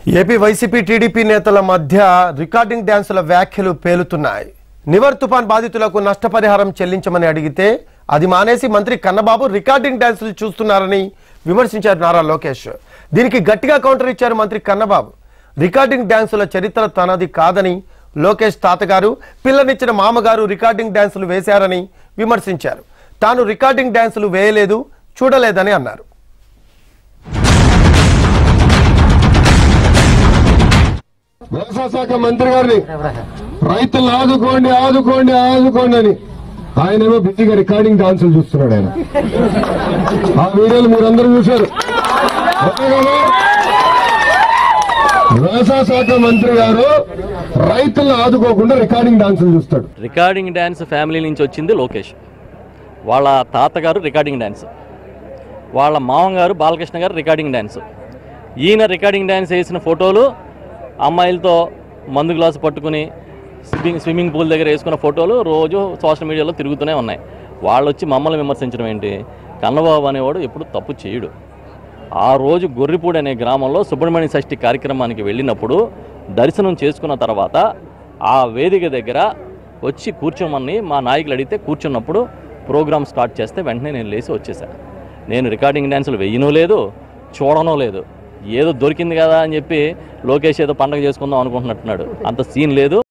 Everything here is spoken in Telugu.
ఏపీ వైసీపీ టీడీపీ నేతల మధ్య రికార్డింగ్ డ్యాన్సుల వ్యాఖ్యలు పేలుతున్నాయి నివర్ తుఫాన్ బాధితులకు నష్టపరిహారం చెల్లించమని అడిగితే అది మానేసి మంత్రి కన్నబాబు రికార్డింగ్ డ్యాన్సులు చూస్తున్నారని విమర్శించారు నారా లోకేష్ దీనికి గట్టిగా కౌంటర్ ఇచ్చారు మంత్రి కన్నబాబు రికార్డింగ్ డ్యాన్సుల చరిత్ర తనది కాదని లోకేష్ తాతగారు పిల్లనిచ్చిన మామగారు రికార్డింగ్ డ్యాన్సులు వేశారని విమర్శించారు తాను రికార్డింగ్ డ్యాన్సులు వేయలేదు చూడలేదని అన్నారు వ్యవసాయ శాఖ మంత్రి గారిని రైతులను ఆదుకోండి ఆదుకోండి ఆదుకోండి అని ఆయనేమో బిజీగా రికార్డింగ్ డాన్సులు చూస్తున్నాడు ఆయన ఆ వీడియోలు మీరందరూ చూశారు అంతే కదా? వ్యవసాయ శాఖ మంత్రి గారు రైతులను ఆదుకోకుండా రికార్డింగ్ డాన్సులు చూస్తాడు రికార్డింగ్ డ్యాన్స్ ఫ్యామిలీ నుంచి వచ్చింది లోకేష్ వాళ్ళ తాతగారు రికార్డింగ్ డ్యాన్స్ వాళ్ళ మామగారు బాలకృష్ణ గారు రికార్డింగ్ డ్యాన్స్ ఈయన రికార్డింగ్ డ్యాన్స్ వేసిన ఫోటోలు అమ్మాయిలతో మందు గ్లాసు పట్టుకుని స్విమ్మింగ్ స్విమ్మింగ్ పూల్ దగ్గర వేసుకున్న ఫోటోలు రోజు సోషల్ మీడియాలో తిరుగుతూనే ఉన్నాయి వాళ్ళు వచ్చి మమ్మల్ని విమర్శించడం ఏంటి కన్నబాబు అనేవాడు ఎప్పుడు తప్పు చేయడు ఆ రోజు గొర్రిపూడి అనే గ్రామంలో సుబ్రహ్మణ్య షష్ఠి కార్యక్రమానికి వెళ్ళినప్పుడు దర్శనం చేసుకున్న తర్వాత ఆ వేదిక దగ్గర వచ్చి కూర్చోమని మా నాయకులు అడిగితే కూర్చున్నప్పుడు ప్రోగ్రామ్ స్టార్ట్ చేస్తే వెంటనే నేను లేచి వచ్చేసాను నేను రికార్డింగ్ డ్యాన్సులు వెయ్యనూ లేదు చూడనూ లేదు ఏదో దొరికింది కదా అని చెప్పి లోకేష్ ఏదో పండగ చేసుకుందాం అనుకుంటున్నట్టున్నాడు అంత సీన్ లేదు